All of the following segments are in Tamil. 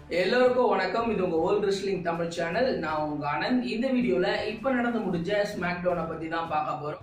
எல்லோருக்கும் வணக்கம் இது உங்க ஓல்ட் ரெஸ்லிங் தமிழ் சேனல் நான் உங்க ஆனந்த் இந்த வீடியோல இப்ப நடந்து முடிஞ்ச ஸ்மாக் டவுனை பத்தி தான் பார்க்க போறோம்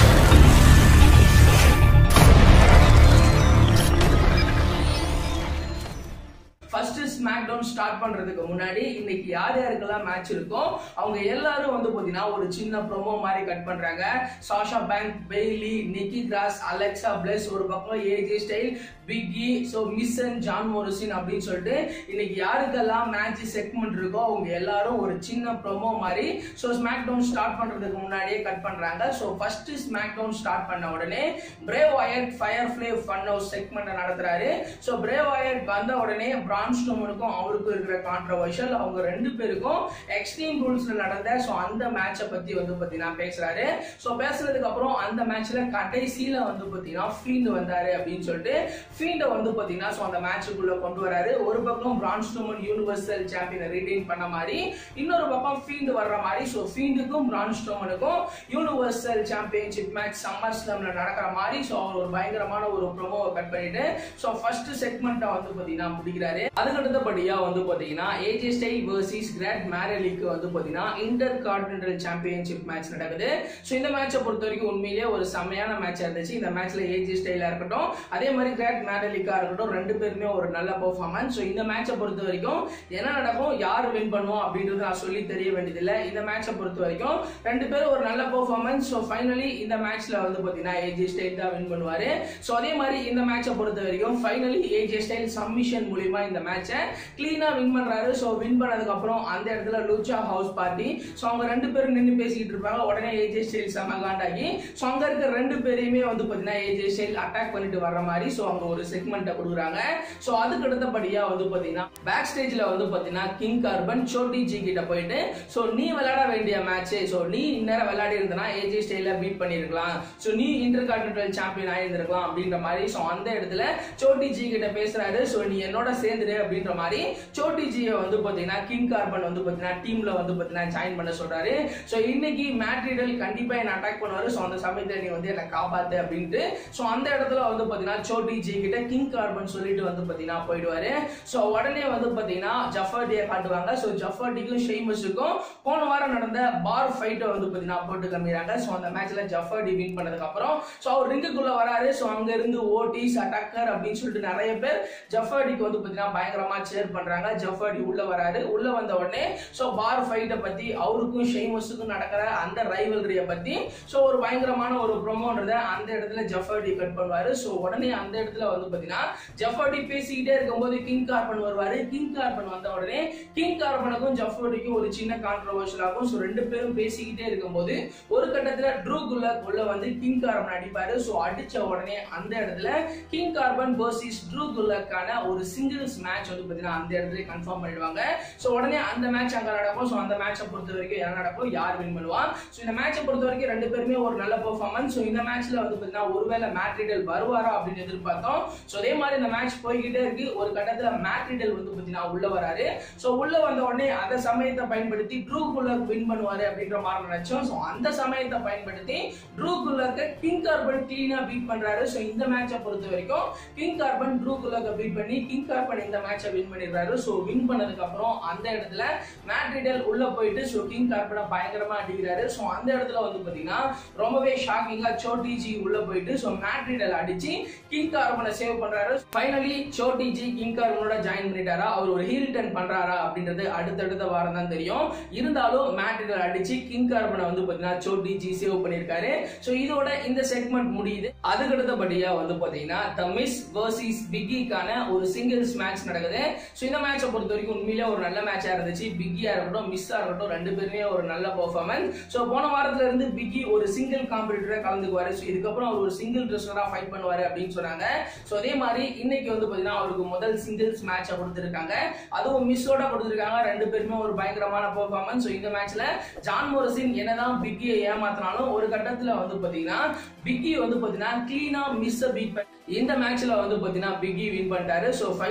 ஃபர்ஸ்ட் ஸ்மாக் டவுன் ஸ்டார்ட் பண்றதுக்கு முன்னாடி இன்னைக்கு யார் யாருக்கெல்லாம் மேட்ச் இருக்கோ அவங்க எல்லாரும் வந்து பாத்தீங்கன்னா ஒரு சின்ன ப்ரோமோ மாதிரி கட் பண்றாங்க Sasha Banks Bayley Nikki Cross Alexa Bliss ஒரு பக்கம் AJ Styles Big E so Miz and John மோரிசின் அப்படின்னு சொல்லிட்டு இன்னைக்கு யாருக்கெல்லாம் மேட்ச் செக்மெண்ட் இருக்கோ அவங்க எல்லாரும் ஒரு சின்ன ப்ரோமோ மாதிரி ஸோ ஸ்மாக் டவுன் ஸ்டார்ட் பண்றதுக்கு முன்னாடியே கட் பண்றாங்க so first SmackDown start பண்ண உடனே Bray Wyatt Firefly Fun House segment நடத்துறாரு ஸோ பிரேவ் வயர்ட் வந்த உடனே பிரான் ஸ்டோமனுக்கும் அவருக்கும் இருக்கிற கான்ட்ரவர்ஷியல் அவங்க ரெண்டு பேருக்கும் எக்ஸ்ட்ரீம் ரூல்ஸ்ல நடந்த ஸோ அந்த மேட்சை பத்தி வந்து பார்த்தீங்கன்னா பேசுறாரு ஸோ பேசுனதுக்கு அப்புறம் அந்த மேட்ச்ல கடைசியில வந்து பார்த்தீங்கன்னா ஃபீல்டு வந்தாரு அப்படின்னு சொல்லிட்டு ஃபீல்டை வந்து பார்த்தீங்கன்னா ஸோ அந்த மேட்சுக்குள்ள கொண்டு வராரு ஒரு பக்கம் பிரான் ஸ்டோமன் யூனிவர்சல் சாம்பியனை ரிட்டைன் பண்ண மாதிரி இன்னொரு பக்கம் ஃபீல்டு வர்ற மாதிரி ஸோ ஃபீல்டுக்கும் பிரான் ஸ்டோமனுக்கும் யூனிவர்சல் சாம்பியன்ஷிப் மேட்ச் சம்மர் ஸ்லம்ல நடக்கிற மாதிரி ஸோ அவர் ஒரு பயங்கரமான ஒரு ப்ரோமோவை கட் பண்ணிட்டு ஸோ ஃபர்ஸ்ட் செக்மெண்ட்டை வந்து பார்த்தீங்கன்னா முடிக்கிறாரு அதுக்கு அடுத்தபடியா வந்து பார்த்தீங்கன்னா ஏஜே ஸ்டைல் வர்சஸ் கிராட் மேரலிக்கு வந்து பார்த்தீங்கன்னா இன்டர் கார்டினல் சாம்பியன்ஷிப் மேட்ச் நடக்குது ஸோ இந்த மேட்சை பொறுத்த வரைக்கும் உண்மையிலேயே ஒரு செம்மையான மேட்சா இருந்துச்சு இந்த மேட்ச்ல ஏஜே ஸ்டைலா இருக்கட்டும் அதே மாதிரி கிராட் மேரலிக்கா இருக்கட்டும் ரெண்டு பேருமே ஒரு நல்ல பெர்ஃபார்மன்ஸ் ஸோ இந்த மேட்சை பொறுத்த வரைக்கும் என்ன நடக்கும் யார் வின் பண்ணுவோம் அப்படின்றது நான் சொல்லி தெரிய வேண்டியதில்லை இந்த மேட்சை பொறுத்த வரைக்கும் ரெண்டு பேரும் ஒரு நல்ல பெர்ஃபார்மன்ஸ் ஸோ ஃபைனலி இந்த மேட்ச்ல வந்து பார்த்தீங்கன்னா ஏஜே ஸ்டைல் தான் வின் பண்ணுவாரு ஸோ அதே மாதிரி இந்த மேட்சை பொறுத்த வரைக்கும் ஃபைனலி ஏஜே ஸ்டைல் சப்மிஷன் மூலியமா இந்த மேட்சை கிளீனா வின் பண்றாரு ஸோ வின் பண்ணதுக்கு அப்புறம் அந்த இடத்துல லூச்சா ஹவுஸ் பார்ட்டி ஸோ அவங்க ரெண்டு பேரும் நின்று பேசிக்கிட்டு இருப்பாங்க உடனே ஏஜே ஸ்டைல் செம காண்டாகி ஸோ அங்க இருக்க ரெண்டு பேரையுமே வந்து பார்த்தீங்கன்னா ஏஜே ஸ்டைல் அட்டாக் பண்ணிட்டு வர்ற மாதிரி ஸோ அவங்க ஒரு செக்மெண்ட்டை கொடுக்குறாங்க ஸோ அதுக்கு அடுத்தபடியா வந்து பார்த்தீங்கன்னா பேக் ஸ்டேஜ்ல வந்து பார்த்தீங்கன்னா கிங் கார்பன் சோட்டி ஜி கிட்ட போயிட்டு ஸோ நீ விளையாட வேண்டிய மேட்ச் ஸோ நீ இந்நேரம் விளையாடி இருந்தனா ஏஜே ஸ்டைல பீட் பண்ணிருக்கலாம் ஸோ நீ இன்டர் கான்டினென்டல் சாம்பியன் ஆயிருந்திருக்கலாம் அப்படின்ற மாதிரி ஸோ அந்த இடத்துல சோட்டி ஜி கிட்ட பேசுறாரு ஸோ நீ என்னோட சேர்ந்துரு அப்படின்ற மாதிரி சோட்டி ஜியை வந்து பார்த்தீங்கன்னா கிங் கார்பன் வந்து பார்த்தீங்கன்னா டீம்ல வந்து பார்த்தீங்கன்னா ஜாயின் பண்ண சொல்றாரு ஸோ இன்னைக்கு மேட்ரிடல் கண்டிப்பா என்ன அட்டாக் பண்ணுவாரு ஸோ அந்த சமயத்தில் நீ வந்து என்ன காப்பாத்து அப்படின்ட்டு ஸோ அந்த இடத்துல வந்து பார்த்தீங்கன்னா சோட்டி ஜி கிட்ட கிங் கார்பன் சொல்லிட்டு வந்து பார்த்தீங்கன்னா போயிடுவாரு ஸோ உடனே வந்து பார்த்தீங்கன்னா ஜஃபர்டியை காட்டுவாங்க ஸோ ஜஃபர்டிக்கும் ஷெய்மஸுக்கும் போன வாரம் நடந்த பார் ஃபைட்டை வந்து பார்த்தீங்கன்னா போட்டு காமிக்கிறாங்க ஸோ அந்த மேட்ச்ல ஜஃபர்டி வின் பண்ணதுக்கு அப்புறம் ஸோ அவர் ரிங்குக்குள்ள வராரு ஸோ அங்க இருந்து ஓட்டிஸ் அட்டாக்கர் அப்படின்னு சொல்லிட்டு நிறைய பேர் ஜஃபர்டிக்கு வந்து பார்த்தீங்கன்னா பயங்கரமா சேர் பண்றாங்க ஜஃபர்டி உள்ள வராரு உள்ள வந்த உடனே ஸோ பார் ஃபைட்டை பத்தி அவருக்கும் ஷெய்மஸுக்கும் நடக்கிற அந்த ரைவல்ரிய பத்தி ஸோ ஒரு பயங்கரமான ஒரு ப்ரொமோன்றத அந்த இடத்துல ஜஃபர்டி கட் பண்ணுவாரு ஸோ உடனே அந்த இடத்துல வந்து பார்த்தீங்கன்னா ஜஃபர்டி பேசிக்கிட்டே இருக்கும்போது கிங் கார்பன் வருவாரு கிங் கார்பன் வந்த உடனே கிங் கார்பனுக்கும் ஜஃபர்டிக்கும் ஒரு சின்ன கான்ட்ரவர்ஷியல் ஆகும் ஸோ ரெண்டு பேரும் பேசிக்கிட்டே இருக்கும்போது ஒரு கட்டத்துல ட்ரூ குல்லக் உள்ள வந்து கிங் கார்பன் அடிப்பாரு ஸோ அடிச்ச உடனே அந்த இடத்துல கிங் கார்பன் வர்சஸ் ட்ரூ குல்லக்கான ஒரு சிங்கிள்ஸ் மேட்ச் வந்து பார்த்தீங்கன்னா அந்த இடத்துல கன்ஃபார்ம் பண்ணிடுவாங்க ஸோ உடனே அந்த மேட்ச் அங்கே நடக்கும் ஸோ அந்த மேட்சை பொறுத்த வரைக்கும் என்ன நடக்கும் யார் வின் பண்ணுவா ஸோ இந்த மேட்சை பொறுத்த வரைக்கும் ரெண்டு பேருமே ஒரு நல்ல பெர்ஃபார்மன்ஸ் ஸோ இந்த மேட்ச்ல வந்து பார்த்தீங்கன்னா ஒருவேளை மேட்ரிடல் வருவாரா அப்படின்னு எதிர்பார்த்தோம் ஸோ அதே மாதிரி இந்த மேட்ச் போய்கிட்டே இருக்கு ஒரு கட்டத்தில் மேட்ரிடல் வந்து பார்த்தீங்கன்னா உள்ள வராரு ஸோ உள்ள வந்த உடனே அந்த சமயத்தை பயன்படுத்தி ட்ரூ குல்லர் வின் பண்ணுவாரு அப்படின்ற மாதிரி நினைச்சோம் ஸோ அந்த சமயத்தை பயன்படுத்தி ட்ரூ குல்லருக்கு கிங் கார்பன் கிளீனா பீட் பண்றாரு ஸோ இந்த மேட்சை பொறுத்த வரைக்கும் கிங் கார்பன் ட்ரூ குல்லருக்கு பீட் பண்ணி கிங் கார்பன் இந்த மேட்சை வின் பண்ணிடுறாரு ஸோ வின் பண்ணதுக்கு அப்புறம் அந்த இடத்துல மேட்ரிடல் உள்ள போயிட்டு ஸோ கிங் கார்பனை பயங்கரமா அடிக்கிறாரு ஸோ அந்த இடத்துல வந்து பாத்தீங்கன்னா ரொம்பவே ஷாக்கிங்கா சோட்டி ஜி உள்ள போயிட்டு ஸோ மேட்ரிடல் அடிச்சு கிங் கார்பனை சேவ் பண்றாரு ஃபைனலி சோட்டி ஜி கிங் கார்பனோட ஜாயின் பண்ணிட்டாரா அவர் ஒரு ஹீல் டர்ன் பண்றாரா அப்படின்றது அடுத்தடுத்த வாரம் தான் தெரியும் இருந்தாலும் மேட்ரிடல் அடிச்சு கிங் கார்பனை வந்து பாத்தீங்கன்னா சோட்டி ஜி சேவ் பண்ணிருக்காரு ஸோ இதோட இந்த செக்மெண்ட் முடியுது அதுக்கு அடுத்தபடியா வந்து பாத்தீங்கன்னா த மிஸ் வர்சஸ் பிக்கிக்கான ஒரு சிங்கிள்ஸ் மேட்ச் நடக்குது ஸோ இந்த மேட்சை பொறுத்த வரைக்கும் உண்மையிலே ஒரு நல்ல மேட்சா இருந்துச்சு பிக்கியா இருக்கட்டும் மிஸ்ஸா இருக்கட்டும் ரெண்டு பேருமே ஒரு நல்ல பெர்ஃபார்மன்ஸ் ஸோ போன வாரத்துல இருந்து பிக்கி ஒரு சிங்கிள் காம்படிட்டரா கலந்துக்குவாரு ஸோ இதுக்கப்புறம் அவர் ஒரு சிங்கிள் ரெஸ்லரா ஃபைட் பண்ணுவாரு அப்படின்னு சொன்னாங்க ஸோ அதே மாதிரி இன்னைக்கு வந்து பாத்தீங்கன்னா அவருக்கு முதல் சிங்கிள்ஸ் மேட்சை கொடுத்துருக்காங்க அதுவும் மிஸ்ஸோட கொடுத்துருக்காங்க ரெண்டு பேருமே ஒரு பயங்கரமான பெர்ஃபார்மன்ஸ் ஸோ இந்த மேட்ச்ல ஜான் மோரசின் என்னதான் பிக்கியை ஏமாத்தினாலும் ஒரு கட்டத்துல வந்து பாத்தீங்கன்னா பிக்கி வந்து பாத்தீங்கன்னா கிளீனா மிஸ் பீட் பண்ணி இந்த மேட்ச்ல வந்து பாத்தீங்கன்னா பிக்கி வின் பண்ணிட்டாரு ஸோ ஃபைனலி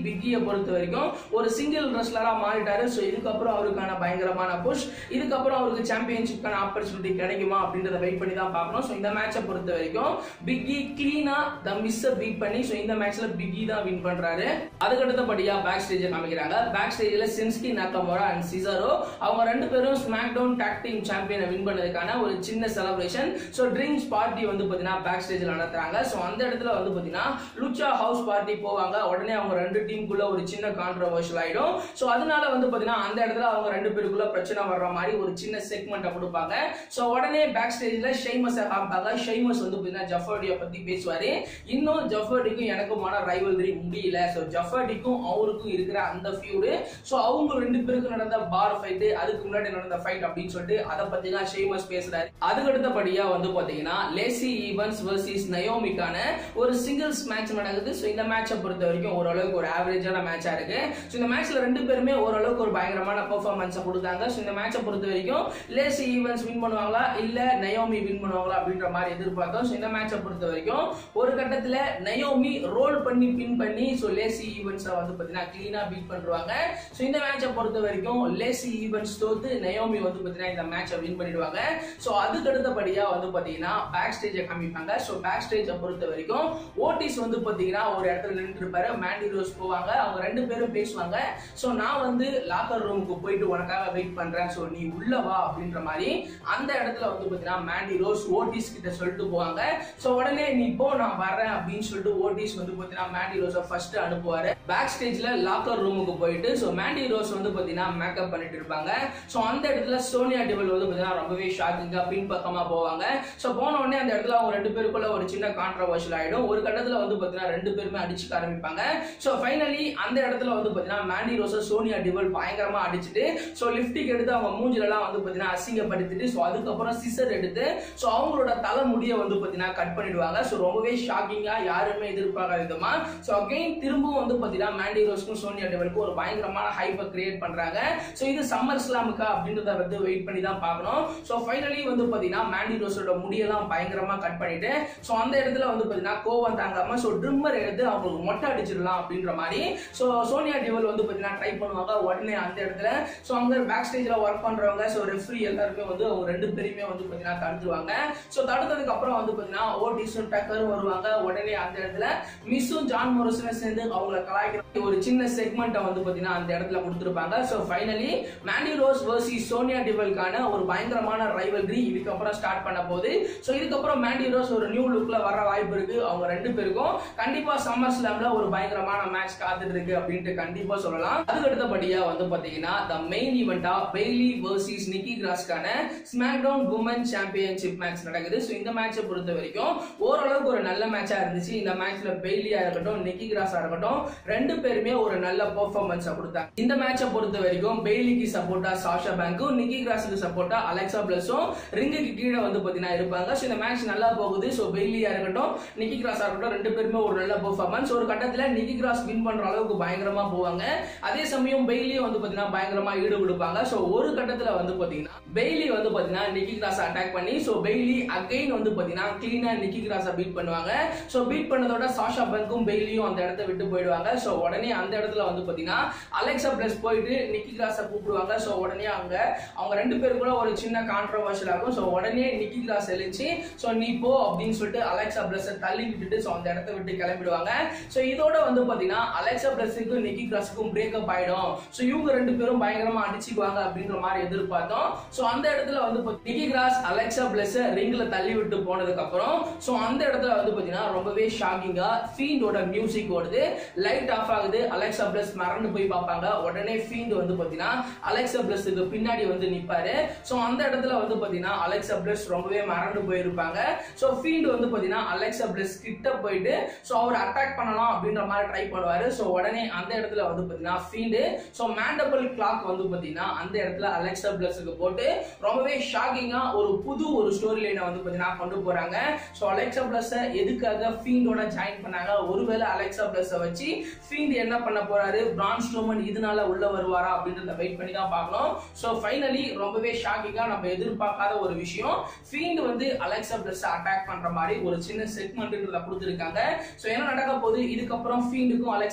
பிக்கியை பொறுத்த வரைக்கும் ஒரு சிங்கிள் ரெஸ்லரா மாறிட்டாரு ஸோ இதுக்கப்புறம் அவருக்கான பயங்கரமான புஷ் இதுக்கப்புறம் அவருக்கு சாம்பியன்ஷிப்கான ஆப்பர்ச்சுனிட்டி கிடைக்குமா அப்படின்றத வெயிட் பண்ணி தான் பார்க்கணும் ஸோ இந்த மேட்சை பொறுத்த வரைக்கும் பிக்கி கிளீனா த மிஸ்ஸை பீட் பண்ணி ஸோ இந்த மேட்ச்ல பிக்கி தான் வின் பண்றாரு அதுக்கு அடுத்தபடியா பேக் ஸ்டேஜை காமிக்கிறாங்க பேக் ஸ்டேஜ்ல சின்ஸ்கி நக்கமோரா அண்ட் சிசாரோ அவங்க ரெண்டு பேரும் ஸ்மாக் டவுன் டாக் டீம் சாம்பியனை வின் பண்ணதுக்கான ஒரு சின்ன செலிப்ரேஷன் ஸோ ட்ரிங்க்ஸ் பார்ட்டி வந்து பார்த்தீங்கன்னா பேக் ஸ்டேஜில் நடத்துறாங்க ஸோ அந்த இடத்துல வந்து பார்த்தீங்கன்னா லுச்சா ஹவுஸ் பார்ட்டி போவாங்க உடனே அவங்க ரெண்டு டீமுக்குள்ள ஒரு சின்ன கான்ட்ரவர்ஷியல் ஆயிடும் ஸோ அதனால வந்து பார்த்தீங்கன்னா அந்த இடத்துல அவங்க ரெண்டு பேருக்குள்ள பிரச்சனை வர்ற மாதிரி ஒரு சின்ன செக்மெண்ட்டை கொடுப்பாங்க ஸோ உடனே பேக் ஸ்டேஜில் ஷெய்மஸை காமிப்பாங்க ஷெய்மஸ் வந்து பார்த்தீங்கன்னா ஜஃபர்டியை பற்றி பேசுவார் இன்னும் ஜஃபர்டிக்கும் எனக்குமான ரைவல்ரி முடியல ஸோ ஜஃபர்டிக்கும் அவருக்கும் இருக்கிற அந்த ஃபியூடு ஸோ அவங்க ரெண்டு பேருக்கும் நடந்த பார் ஃபைட்டு அதுக்கு முன்னாடி நடந்த ஃபைட் அப்படின்னு சொல்லிட்டு அதை பத்தி தான் ஷேமஸ் பேசுறாரு அதுக்கு அடுத்தபடியா வந்து பாத்தீங்கன்னா லேசி ஈவன்ஸ் வர்சஸ் நயோமிக்கான ஒரு சிங்கிள்ஸ் மேட்ச் நடக்குது ஸோ இந்த மேட்சை பொறுத்த வரைக்கும் ஓரளவுக்கு ஒரு ஆவரேஜான மேட்சா இருக்கு ஸோ இந்த மேட்ச்ல ரெண்டு பேருமே ஓரளவுக்கு ஒரு பயங்கரமான பெர்ஃபார்மன்ஸை கொடுத்தாங்க ஸோ இந்த மேட்சை பொறுத்த வரைக்கும் லேசி ஈவன்ஸ் வின் பண்ணுவாங்களா இல்ல நயோமி வின் பண்ணுவாங்களா அப்படின்ற மாதிரி எதிர்பார்த்தோம் ஸோ இந்த மேட்சை பொறுத்த வரைக்கும் ஒரு கட்டத்துல நயோமி ரோல் பண்ணி பின் பண்ணி ஸோ லேசி ஈவன்ஸை வந்து பாத்தீங்கன்னா கிளீனா பீட் பண்ணுவாங்க ஸோ இந்த மேட்சை பொறுத்த வரைக்கும் லேசி ஈவன்ஸ் தோத்து நயோமி வந்து பாத்தீங்கன்னா இந்த மேட்சை வின் பண்ணிடுவாங்க ஸோ அதுக்கு அடுத்தபடியா வந்து பாத்தீங்கன்னா பேக் ஸ்டேஜை காமிப்பாங்க ஸோ பேக் ஸ்டேஜை பொறுத்த வரைக்கும் ஓட்டிஸ் வந்து பாத்தீங்கன்னா ஒரு இடத்துல நின்று இருப்பாரு மேண்டி ரோஸ் போவாங்க அவங்க ரெண்டு பேரும் பேசுவாங்க ஸோ நான் வந்து லாக்கர் ரூமுக்கு போயிட்டு உனக்காக வெயிட் பண்றேன் ஸோ நீ உள்ள வா அப்படின்ற மாதிரி அந்த இடத்துல வந்து பாத்தீங்கன்னா மேண்டி ரோஸ் ஓட்டிஸ் கிட்ட சொல்லிட்டு போவாங்க ஸோ உடனே நீ போ நான் வரேன் அப்படின்னு சொல்லிட்டு ஓட்டிஸ் வந்து பாத்தீங்கன்னா மேண்டி ரோஸை ஃபர்ஸ்ட் அனுப்புவாரு பேக் ஸ்டேஜ்ல லாக்கர் ரூமுக்கு போயிட்டு ஸோ மேண்டி ரோஸ் வந்து பாத்தீங்கன்னா மேக்கப் பண்ணிட்டு இருப்பாங்க ஸோ அந்த இடத்துல சோனியா டிவல் வந்து பாத்தீங்கன்னா ரொம்பவே ஷாக்கிங்கா பின்பக்கமா போவாங்க ஸோ போன உடனே அந்த இடத்துல அவங்க ரெண்டு பேருக்குள்ள ஒரு சின்ன கான்ட்ரவர்ஷியல் ஆயிடும் ஒரு கட்டத்துல வந்து பாத்தீங்கன்னா ரெண்டு பேருமே அடிச்சுக்க ஆரம்பிப்பாங்க ஸோ ஃபைனலி அந்த இடத்துல வந்து பாத்தீங்கன்னா மேண்டி ரோஸை சோனியா டிவல் பயங்கரமா அடிச்சுட்டு ஸோ லிப்டிக் எடுத்து அவங்க மூஞ்சில எல்லாம் வந்து பாத்தீங்கன்னா அசிங்கப்படுத்திட்டு ஸோ அதுக்கப்புறம் சிசர் எடுத்து ஸோ அவங்களோட தலை முடிய வந்து பாத்தீங்கன்னா கட் பண்ணிடுவாங்க ஸோ ரொம்பவே ஷாக்கிங்கா யாருமே எதிர்பார்க்காத விதமா ஸோ அகைன் திரும்பவும் வந்து பாத்தீங்கன்னா மேண்டி ரோஸ்க்கும் சோனியா டிவலுக்கும் ஒரு பயங்கரமான ஹைப்பை கிரியேட் பண்றாங்க ஸோ இது சம்மர் இஸ்லாமுக்கா அப்படின்றத வந்து வெயிட் பண்ணி தான் பார்க்கணும் ஸோ ஃபைனலி வந்து பாத்தீங்கன்னா மேண்டி ரோஸோட முடியெல்லாம் பயங்கரமா கட் பண்ணிட்டு ஸோ அந்த இடத்துல வந்து பாத்தீங்கன்னா கோவம் தாங்காம ஸோ ட்ரிம்மர் எடுத்து அவங்களுக்கு மொட்டை அடிச்சிடலாம் அப்படின்ற மாதிரி ஸோ சோனியா டிவல் வந்து பாத்தீங்கன்னா ட்ரை பண்ணுவாங்க உடனே அந்த இடத்துல ஸோ அங்க பேக் ஸ்டேஜ்ல ஒர்க் பண்றவங்க ஸோ ரெஃப்ரி எல்லாருமே வந்து அவங்க ரெண்டு பேருமே வந்து பாத்தீங்கன்னா தடுத்துருவாங்க ஸோ தடுத்ததுக்கு அப்புறம் வந்து பாத்தீங்கன்னா ஓட்டிஸும் டக்கரும் வருவாங்க உடனே அந்த இடத்துல மிஸ்ஸும் ஜான் மோரஸும் சேர்ந்து அவங்கள கலாய்க்கிற ஒரு சின்ன செக்மெண்ட்டை வந்து பாத்தீங்கன்னா அந்த இடத்துல கொடுத்துருப்பாங்க so finally Mandy Rose versus Sonya டிவல்கான ஒரு பயங்கரமான ரைவல்ரி இதுக்கப்புறம் ஸ்டார்ட் பண்ண போகுது ஸோ இதுக்கப்புறம் மேண்டி ரோஸ் ஒரு நியூ லுக்ல வர வாய்ப்பு இருக்கு அவங்க ரெண்டு பேருக்கும் கண்டிப்பா சம்மர் ஸ்லாம்ல ஒரு பயங்கரமான மேட்ச் காத்துட்டு இருக்கு அப்படின்ட்டு கண்டிப்பா சொல்லலாம் அதுக்கு அடுத்தபடியா வந்து பாத்தீங்கன்னா த மெயின் ஈவெண்டா பெய்லி வர்சஸ் நிக்கி கிராஸ்க்கான SmackDown women championship match நடக்குது ஸோ இந்த மேட்சை பொறுத்த வரைக்கும் ஓரளவுக்கு ஒரு நல்ல மேட்சா இருந்துச்சு இந்த மேட்ச்ல பெய்லியா இருக்கட்டும் நிக்கி கிராஸா இருக்கட்டும் ரெண்டு பேருமே ஒரு நல்ல பெர்ஃபார்மன்ஸ் கொடுத்தாங்க இந்த மேட்சை பொறுத்த வரைக்கும் பெய்லிக்கு சப்போர்ட்டா சாஷா பேங்க்கும் நிக்கி கிராஸுக்கு சப்போர்ட்டா அலெக்சா பிளஸும் ரிங்குக்கு கீழே வந்து பாத்தீங்கன்னா இருப்பாங்க ஸோ இந்த மேட்ச் நல்லா போகுது ஸோ பெய்லியா இருக்கட்டும் நிக்கி கிராஸா இருக்கட்டும் ரெண்டு பேருமே ஒரு நல்ல பெர்ஃபார்மன்ஸ் ஒரு கட்டத்துல நிக்கி கிராஸ் வின் பண்ற அளவுக்கு பயங்கரமா போவாங்க அதே சமயம் பெய்லியும் வந்து பாத்தீங்கன்னா பயங்கரமா ஈடு கொடுப்பாங்க ஸோ ஒரு கட்டத்துல வந்து பாத்தீங்கன்னா பெய்லி வந்து பாத்தீங்கன்னா நிக்கி கிராஸ் அட்டாக் பண்ணி ஸோ பெய்லி அகைன் வந்து பாத்தீங்கன்னா கிளீனா நிக்கி கிராஸை பீட் பண்ணுவாங்க ஸோ பீட் பண்ணதோட சாஷா பங்கும் பெய்லியும் அந்த இடத்த விட்டு போயிடுவாங்க ஸோ உடனே அந்த இடத்துல வந்து பாத்தீங்கன்னா அலெக்சா பிளஸ் போயிட்டு நிக்கி கிராஸை கூப்பிடுவாங்க ஸோ உடனே அங்க அவங்க ரெண்டு பேருக்குள்ள ஒரு சின்ன கான்ட்ரவர்ஷியல் ஆகும் ஸோ உடனே நிக்கி கிராஸ் எழுச்சி ஸோ நீ போ அப்படின்னு சொல்லிட்டு அலெக்சா பிளஸை தள்ளி விட்டுட்டு ஸோ அந்த இடத்த விட்டு கிளம்பிடுவாங்க ஸோ இதோட வந்து பாத்தீங்கன்னா அலெக்சா பிளஸுக்கும் நிக்கி கிராஸுக்கும் பிரேக்கப் ஆயிடும் ஸோ இவங்க ரெண்டு பேரும் பயங்கரமா அடிச்சுக்குவாங்க அப்படின்ற மாதிரி எதிர்பார்த்தோம் ஸோ அந்த இடத்துல வந்து பாத்தீங்கன்னா நிக்கி கிராஸ் அலெக்சா பிளஸ் ரிங்ல தள்ளி விட்டு போனதுக்கு அப்புறம் ஸோ அந்த இடத்துல வந்து பாத்தீங்கன்னா ரொம்பவே ஷாக்கிங்கா ஃபீண்டோட மியூசிக் ஓடுது லைட் ஆஃப் ஆகுது அலெக்சா பிளஸ் மறந்து போய் பார்ப்பாங்க உடனே ஃபீண்ட் வந்து பாத்தீங்கன்னா அலெக்சா பிளஸுக்கு பின்னாடி வந்து நிப்பாரு ஸோ அந்த இடத்துல வந்து பாத்தீங்கன்னா அலெக்சா பிளஸ் ரொம்பவே மறந்து போயிருப்பாங்க ஸோ ஃபீண்ட் வந்து பாத்தீங்கன்னா அலெக்சா பிளஸ் கிட்ட போயிட்டு ஸோ அவர் அட்டாக் பண்ணலாம் அப்படின்ற மாதிரி ட்ரை பண்ணுவாரு ஸோ உடனே அந்த இடத்துல வந்து பாத்தீங்கன்னா ஃபீண்டு ஸோ மேண்டபிள் கிளாக் வந்து பாத்தீங்கன்னா அந்த இடத்துல அலெக்சா பிளஸுக்கு போட்டு ரொம்பவே ஷாக்கிங்கா ஒரு புது ஒரு ஸ்டோரி லைனை வந்து பாத்தீங்கன்னா கொண்டு போறாங்க ஸோ அலெக்சா பிளஸ் எதுக்காக ஃபீண்டோட ஜாயின் பண்ணாங்க ஒருவேளை அலெக்சா பிளஸ் வச்சு ஃபீண்ட் என்ன பண்ண போறாரு பிரான் ஸ்டோமன் இதனால உள்ள வருவாரா அப்படின்றத வெயிட் பண்ணி தான் பார்க்கணும் ஸோ ஃபைனலி ரொம்பவே ஷாக்கிங்கா நம்ம எதிர்பார்க்காத ஒரு விஷயம் ஃபீண்ட் வந்து அலெக்சா பிளஸ் அட்டாக் பண்ற மாதிரி ஒரு சின்ன செக்மெண்ட்ன்றத கொடுத்துருக்காங்க ஸோ என்ன நடக்க போகுது இதுக்கப்புறம் ஃபீண்டுக்கும் அலெக்சா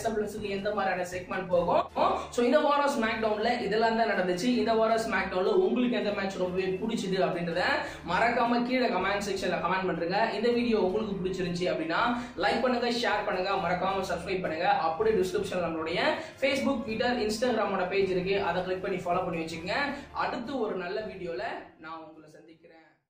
எஸ்எம்எஸ்க்கு எந்த மாதிரியான செக்மெண்ட் போகும் ஸோ இந்த வாரம் ஸ்மாக் டவுன்ல இதெல்லாம் தான் நடந்துச்சு இந்த வாரம் ஸ்மாக் டவுன்ல உங்களுக்கு எந்த மேட்ச் ரொம்பவே பிடிச்சது அப்படின்றத மறக்காம கீழே கமெண்ட் செக்ஷன்ல கமெண்ட் பண்றீங்க இந்த வீடியோ உங்களுக்கு பிடிச்சிருந்துச்சு அப்படின்னா லைக் பண்ணுங்க ஷேர் பண்ணுங்க மறக்காம சப்ஸ்கிரைப் பண்ணுங்க அப்படியே டிஸ்கிரிப்ஷன் நம்மளுடைய ஃபேஸ்புக் ட்விட்டர் இன்ஸ்டாகிராமோட பேஜ் இருக்கு அதை கிளிக் பண்ணி ஃபாலோ பண்ணி வச்சுக்கோங்க அடுத்து ஒரு நல்ல வீடியோல நான் உங்களை சந்திக்கிறேன்